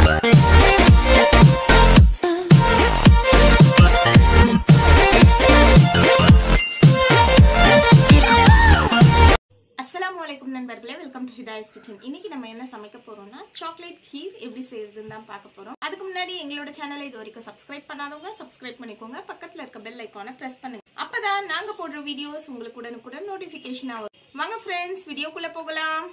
அஸ்ஸலாமு அலைக்கும் நண்பர்களே வெல்கம் டு ஹிதாயஸ் கிச்சன் இன்னைக்கு நம்ம என்ன சமைக்க போறோம்னா சாக்லேட் கீர் எப்படி செய்யறதுன்னு தான் பார்க்க போறோம் அதுக்கு முன்னாடி எங்களோட சேனலை இது வரைக்கும் சப்ஸ்கிரைப் பண்ணாதவங்க சப்ஸ்கிரைப் பண்ணிக்கோங்க பக்கத்துல இருக்க பெல் ஐக்கானை பிரஸ் பண்ணுங்க அப்பதான் நாங்க போடுற வீடியோஸ் உங்களுக்கு உடனுக்குடன் நோட்டிபிகேஷன் ஆகும் வாங்க ஃப்ரெண்ட்ஸ் வீடியோக்குள்ள போகலாம்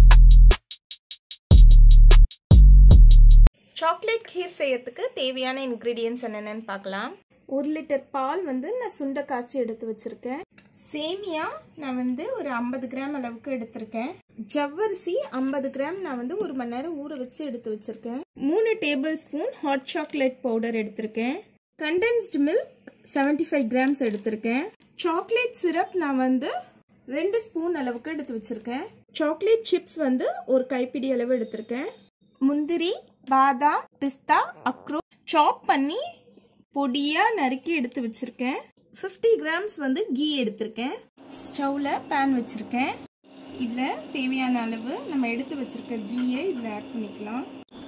சாக்லேட் கீர் செய்யறதுக்கு தேவையான இன்க்ரீடியன்ஸ் என்னென்னு பார்க்கலாம் ஒரு லிட்டர் பால் வந்து நான் சுண்டை காய்ச்சி எடுத்து வச்சிருக்கேன் சேமியா நான் வந்து ஒரு ஐம்பது கிராம் அளவுக்கு எடுத்திருக்கேன் ஜவ்வரிசி ஐம்பது கிராம் நான் வந்து ஒரு மணி நேரம் ஊற வச்சு எடுத்து வச்சிருக்கேன் மூணு tablespoon hot chocolate powder எடுத்திருக்கேன் condensed milk seventy five grams எடுத்திருக்கேன் சாக்லேட் சிரப் நான் வந்து ரெண்டு ஸ்பூன் அளவுக்கு எடுத்து வச்சிருக்கேன் சாக்லேட் சிப்ஸ் வந்து ஒரு கைப்பிடி அளவு எடுத்திருக்கேன் முந்திரி பாதாம் பிஸ்தா அக்ரோ சாப் பண்ணி பொடியா நறுக்கி எடுத்து வச்சிருக்கேன் 50 கிராம்ஸ் வந்து கீ எடுத்திருக்கேன் ஸ்டவ்ல பேன் வச்சிருக்கேன் இதில் தேவையான அளவு நம்ம எடுத்து வச்சிருக்க கீயை இதில் ஆட் பண்ணிக்கலாம்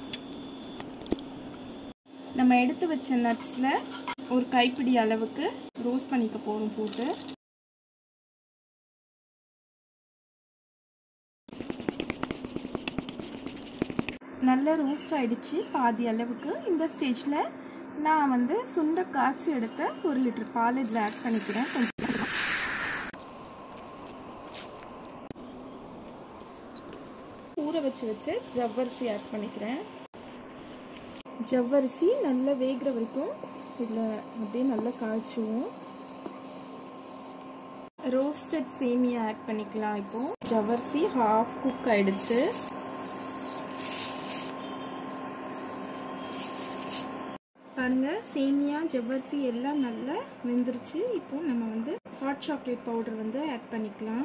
நம்ம எடுத்து வச்ச நட்ஸில் ஒரு கைப்பிடி அளவுக்கு ரோஸ்ட் பண்ணிக்க போகிறோம் போட்டு நல்லா ரோஸ்ட் ஆயிடுச்சு பாதி அளவுக்கு இந்த ஸ்டேஜில் நான் வந்து சுண்டை காய்ச்சி எடுத்த ஒரு லிட்டர் பால் இதில் ஆட் பண்ணிக்கிறேன் கொஞ்சம் ஊற வச்சு வச்சு ஜவ்வரிசி ஆட் பண்ணிக்கிறேன் ஜவ்வரிசி நல்லா வேகிற வரைக்கும் இதில் அப்படியே நல்லா காய்ச்சுவோம் ரோஸ்டட் சேமியா ஆட் பண்ணிக்கலாம் இப்போ ஜவ்வரிசி ஹாஃப் குக் ஆயிடுச்சு பாருங்க சேமியா ஜவ்வரிசி எல்லாம் நல்லா வெந்துருச்சு இப்போ நம்ம வந்து ஹாட் சாக்லேட் பவுடர் வந்து ஆட் பண்ணிக்கலாம்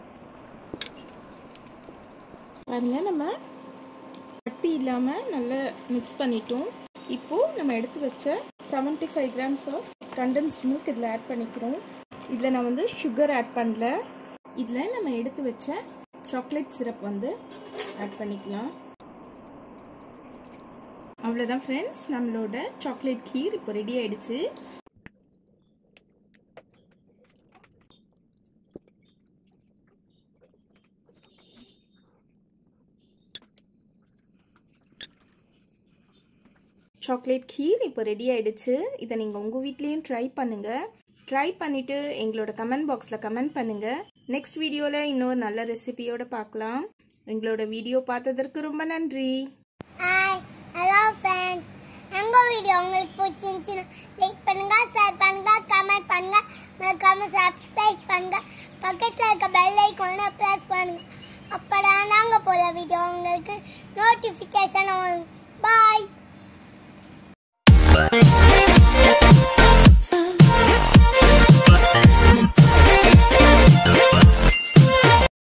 பாருங்க நம்ம கட்டி இல்லாமல் நல்லா மிக்ஸ் பண்ணிட்டோம் இப்போ நம்ம எடுத்து வச்ச seventy five grams of condense milk இதில் ஆட் பண்ணிக்கிறோம் இதில் நான் வந்து சுகர் ஆட் பண்ணல இதில் நம்ம எடுத்து வச்ச சாக்லேட் சிரப் வந்து ஆட் பண்ணிக்கலாம் அவ்வளோதான் ஃப்ரெண்ட்ஸ் நம்மளோட சாக்லேட் கீர் இப்போ ரெடி ஆயிடுச்சு சாக்லேட் கீர் இப்போ ரெடி ஆயிடுச்சு இதை நீங்கள் உங்கள் வீட்லேயும் ட்ரை பண்ணுங்கள் ட்ரை பண்ணிவிட்டு எங்களோட கமெண்ட் பாக்ஸில் கமெண்ட் பண்ணுங்கள் நெக்ஸ்ட் வீடியோவில் இன்னொரு நல்ல ரெசிபியோட பார்க்கலாம் எங்களோட வீடியோ பார்த்ததற்கு ரொம்ப நன்றி ஹாய் ஹலோ ஃப்ரெண்ட்ஸ் எங்கள் வீடியோ உங்களுக்கு பிடிச்சிருந்துச்சுன்னா லைக் பண்ணுங்க ஷேர் பண்ணுங்க கமெண்ட் பண்ணுங்க மறக்காம சப்ஸ்கிரைப் பண்ணுங்க பக்கத்தில் இருக்க பெல் ஐக்கானை ப்ரெஸ் பண்ணுங்க அப்பதான் நாங்கள் போகிற வீடியோ உங்களுக்கு நோட்டிஃபிகேஷன் வரும் பாய்